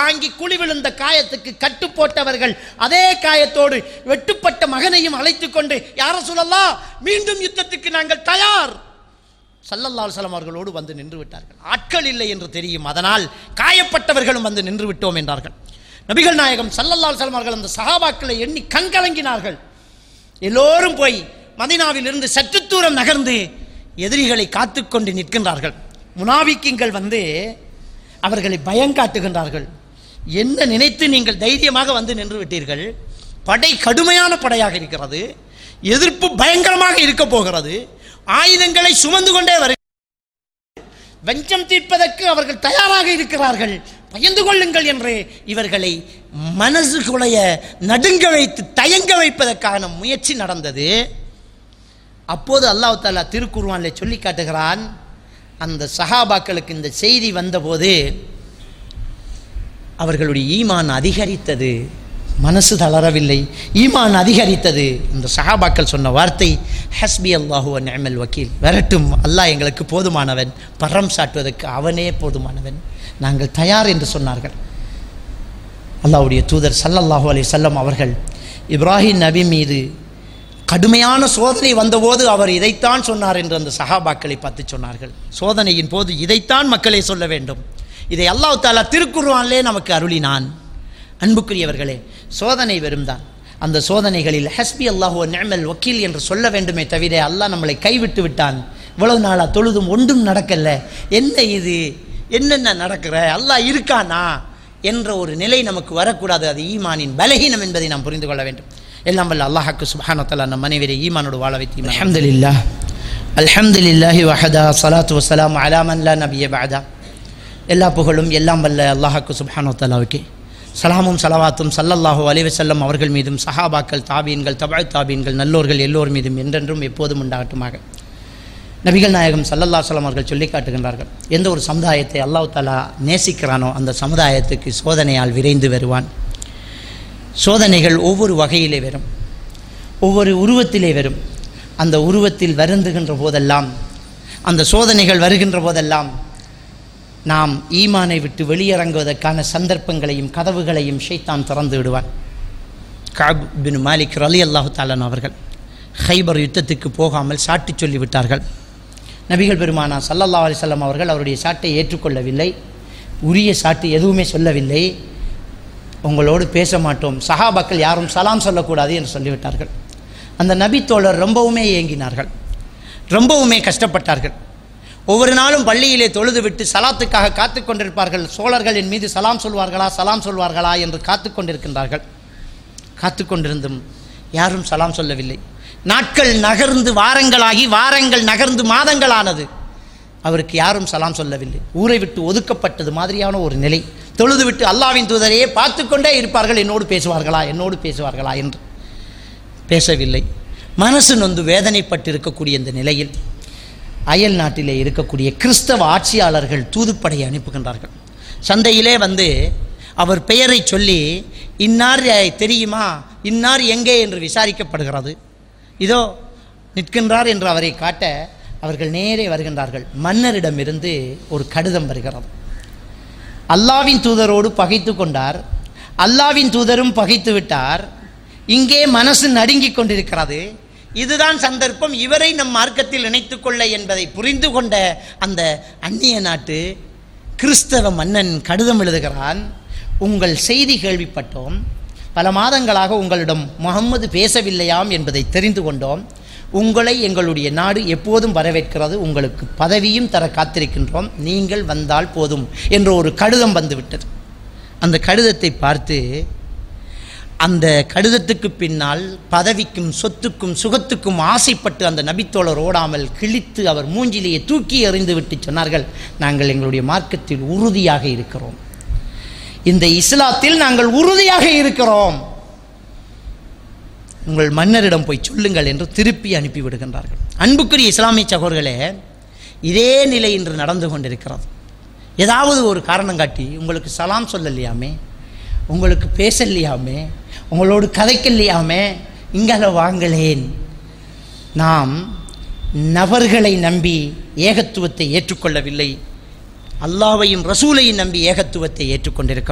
தாங்கி குழி விழுந்த காயத்துக்கு கட்டு போட்டவர்கள் அதே காயத்தோடு வெட்டுப்பட்ட மகனையும் அழைத்துக் கொண்டு யார சொல்லலாம் மீண்டும் யுத்தத்துக்கு நாங்கள் தயார் சல்லல்லா அலுவலம் அவர்களோடு வந்து நின்று விட்டார்கள் ஆட்கள் இல்லை என்று தெரியும் அதனால் காயப்பட்டவர்களும் வந்து நின்று விட்டோம் என்றார்கள் நபிகள் நாயகம் சல்லல்லா அலுவலம் அவர்கள் அந்த சஹாபாக்களை எண்ணி கண்கலங்கினார்கள் எல்லோரும் போய் மதினாவில் இருந்து சற்று தூரம் நகர்ந்து எதிரிகளை காத்துக்கொண்டு நிற்கின்றார்கள் முனாவிக்கிங்கள் வந்து அவர்களை பயங்காட்டுகின்றார்கள் என்ன நினைத்து நீங்கள் தைரியமாக வந்து நின்று விட்டீர்கள் படை கடுமையான படையாக இருக்கிறது எதிர்ப்பு பயங்கரமாக இருக்க போகிறது ஆயுதங்களை சுமந்து கொண்டே வரு வஞ்சம் தீர்ப்பதற்கு அவர்கள் தயாராக இருக்கிறார்கள் பயந்து கொள்ளுங்கள் என்று இவர்களை மனசுக்குடைய நடுங்க வைத்து தயங்க வைப்பதற்கான முயற்சி நடந்தது அப்போது அல்லாஹ் தாலா திருக்குர்வானில் சொல்லி காட்டுகிறான் அந்த சஹாபாக்களுக்கு இந்த செய்தி வந்தபோது அவர்களுடைய ஈமான் அதிகரித்தது மனசு தளரவில்லை ஈமான் அதிகரித்தது இந்த சஹாபாக்கள் சொன்ன வார்த்தை ஹஸ்பி அல்லாஹு நிமல் வக்கீல் வரட்டும் அல்லாஹ் எங்களுக்கு போதுமானவன் பரம் சாட்டுவதற்கு அவனே போதுமானவன் நாங்கள் தயார் என்று சொன்னார்கள் அல்லாஹ்வுடைய தூதர் சல்லல்லாஹு அலைஹி வஸல்லம் அவர்கள் இப்ராஹிம் நபி மீது கடுமையான சோதனை வந்தபோது அவர் இதைத்தான் சொன்னார் என்று அந்த சஹாபாக்களை பார்த்து சொன்னார்கள் சோதனையின் போது இதைத்தான் மக்களே சொல்ல வேண்டும் இதை அல்லாஹ் தாலா திருக்குர்ஆனிலே நமக்கு அருளினான் அன்புக்குரியவர்களே சோதனை வெறும்தான் அந்த சோதனைகளில் ஹஸ்பி அல்லாஹு நிஅமல் வக்கீல் என்று சொல்ல வேண்டுமே தவிர அல்லாஹ் நம்மளை கைவிட்டு விட்டான் இவ்வளவு நாளா தொழுதும் ஒன்றும் நடக்கல என்ன இது என்னென்ன நடக்கிற அல்லாஹ் இருக்கானா என்ற ஒரு நிலை நமக்கு வரக்கூடாது அது ஈமானின் பலகீனம் என்பதை நாம் புரிந்து கொள்ள வேண்டும் எல்லாம் வல்ல அல்லாஹாக்கு சுபானத்தல்லா நம் மனைவரை ஈமானோடு வாழ வைத்து அல்ஹம்துலில்லாஹ் அல்ஹம்துலில்லாஹி வஹதா ஸலாத்து வஸ்ஸலாமு அலா மன் லா நபிய பஅதா எல்லா புகழும் எல்லாம் வல்ல அல்லாஹாக்கு சுப்ஹானஹு சலாமும் சலவாத்தும் சல்லல்லாஹு அலைஹி வஸல்லம் அவர்கள் மீதும் சஹாபாக்கள் தாபீன்கள் தபாய் தாபீன்கள் நல்லோர்கள் எல்லோர் மீதும் என்றென்றும் எப்போதும் உண்டாகட்டுமாக நபிகள் நாயகம் சல்லல்லா சலம் அவர்கள் சொல்லி காட்டுகின்றார்கள் எந்த ஒரு சமுதாயத்தை அல்லாஹ் தாலா நேசிக்கிறானோ அந்த சமுதாயத்துக்கு சோதனையால் விரைந்து வருவான் சோதனைகள் ஒவ்வொரு வகையிலே வரும் ஒவ்வொரு உருவத்திலே வரும் அந்த உருவத்தில் வருந்துகின்ற போதெல்லாம் அந்த சோதனைகள் வருகின்ற போதெல்லாம் நாம் ஈமானை விட்டு வெளியிறங்குவதற்கான சந்தர்ப்பங்களையும் கதவுகளையும் ஷைத்தான் திறந்து விடுவான் காப் பின் மாலிக் ரலி அல்லாஹு தாலன் அவர்கள் ஹைபர் யுத்தத்துக்கு போகாமல் சாட்டி சொல்லிவிட்டார்கள் நபிகள் பெருமானா சல்லல்லா அலிசல்லாம் அவர்கள் அவருடைய சாட்டை ஏற்றுக்கொள்ளவில்லை உரிய சாட்டு எதுவுமே சொல்லவில்லை உங்களோடு பேச மாட்டோம் சஹாபாக்கள் யாரும் சலாம் சொல்லக்கூடாது என்று சொல்லிவிட்டார்கள் அந்த நபி தோழர் ரொம்பவுமே ஏங்கினார்கள் ரொம்பவுமே கஷ்டப்பட்டார்கள் ஒவ்வொரு நாளும் பள்ளியிலே தொழுது விட்டு சலாத்துக்காக காத்து கொண்டிருப்பார்கள் சோழர்கள் என் மீது சலாம் சொல்வார்களா சலாம் சொல்வார்களா என்று காத்து கொண்டிருக்கின்றார்கள் காத்து கொண்டிருந்தும் யாரும் சலாம் சொல்லவில்லை நாட்கள் நகர்ந்து வாரங்களாகி வாரங்கள் நகர்ந்து மாதங்களானது அவருக்கு யாரும் சலாம் சொல்லவில்லை ஊரை விட்டு ஒதுக்கப்பட்டது மாதிரியான ஒரு நிலை தொழுது விட்டு அல்லாவின் தூதரையே பார்த்து கொண்டே இருப்பார்கள் என்னோடு பேசுவார்களா என்னோடு பேசுவார்களா என்று பேசவில்லை மனசு நொந்து வேதனைப்பட்டு இருக்கக்கூடிய இந்த நிலையில் அயல் நாட்டிலே இருக்கக்கூடிய கிறிஸ்தவ ஆட்சியாளர்கள் தூதுப்படையை அனுப்புகின்றார்கள் சந்தையிலே வந்து அவர் பெயரை சொல்லி இன்னார் தெரியுமா இன்னார் எங்கே என்று விசாரிக்கப்படுகிறது இதோ நிற்கின்றார் என்று அவரை காட்ட அவர்கள் நேரே வருகின்றார்கள் மன்னரிடமிருந்து ஒரு கடிதம் வருகிறது அல்லாவின் தூதரோடு பகைத்து கொண்டார் அல்லாவின் தூதரும் பகைத்து விட்டார் இங்கே மனசு நடுங்கிக் கொண்டிருக்கிறது இதுதான் சந்தர்ப்பம் இவரை நம் மார்க்கத்தில் இணைத்துக் கொள்ள என்பதை புரிந்து கொண்ட அந்த அந்நிய நாட்டு கிறிஸ்தவ மன்னன் கடிதம் எழுதுகிறான் உங்கள் செய்தி கேள்விப்பட்டோம் பல மாதங்களாக உங்களிடம் முகம்மது பேசவில்லையாம் என்பதை தெரிந்து கொண்டோம் உங்களை எங்களுடைய நாடு எப்போதும் வரவேற்கிறது உங்களுக்கு பதவியும் தர காத்திருக்கின்றோம் நீங்கள் வந்தால் போதும் என்ற ஒரு கடிதம் வந்துவிட்டது அந்த கடிதத்தை பார்த்து அந்த கடிதத்துக்கு பின்னால் பதவிக்கும் சொத்துக்கும் சுகத்துக்கும் ஆசைப்பட்டு அந்த நபித்தோழர் ஓடாமல் கிழித்து அவர் மூஞ்சிலேயே தூக்கி எறிந்து விட்டு சொன்னார்கள் நாங்கள் எங்களுடைய மார்க்கத்தில் உறுதியாக இருக்கிறோம் இந்த இஸ்லாத்தில் நாங்கள் உறுதியாக இருக்கிறோம் உங்கள் மன்னரிடம் போய் சொல்லுங்கள் என்று திருப்பி அனுப்பி விடுகின்றார்கள் அன்புக்குரிய இஸ்லாமிய சகோதரர்களே இதே நிலை இன்று நடந்து கொண்டிருக்கிறது ஏதாவது ஒரு காரணம் காட்டி உங்களுக்கு சலாம் சொல்லலையாமே உங்களுக்கு பேசலையாமே உங்களோடு கதைக்கலையாமே இங்கால வாங்களேன் நாம் நபர்களை நம்பி ஏகத்துவத்தை ஏற்றுக்கொள்ளவில்லை அல்லாவையும் ரசூலையும் நம்பி ஏகத்துவத்தை ஏற்றுக்கொண்டிருக்கிறோம்